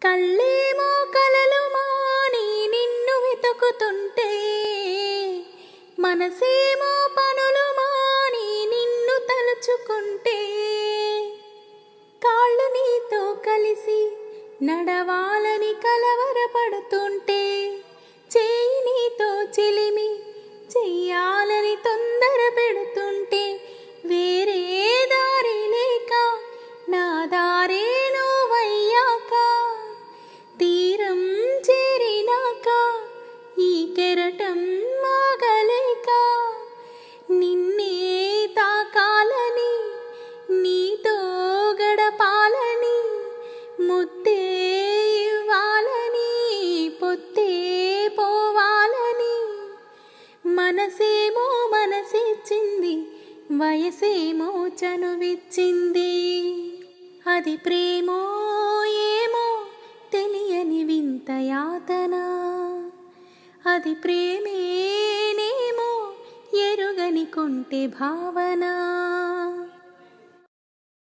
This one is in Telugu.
కళ్ళేమో కలలు మాని నిన్ను వెతుకుతుంటే మనసేమో పనులు మాని నిన్ను తలుచుకుంటే కాళ్ళు నీతో కలిసి నడవాలని కలవరపడుతుంటే చేయి నీతో చిలిమి చెయ్యాలని తొందర పెడుతుంటే వేరే దారి లేక నా దారే నువ్వయ్యాక తీరం చేరినాక ఈ కెరటం ఆగలేక నిన్నే తాకాలని నీతో గడపాలని ముద్దే ఇవ్వాలని పొత్తే పోవాలని మనసేమో మనసిచ్చింది వయసేమో చనువిచ్చింది అది ప్రేమో ఏమో తెలియని వింత యాతన అది ప్రేమేనేమో ఎరుగని కొంటె భావన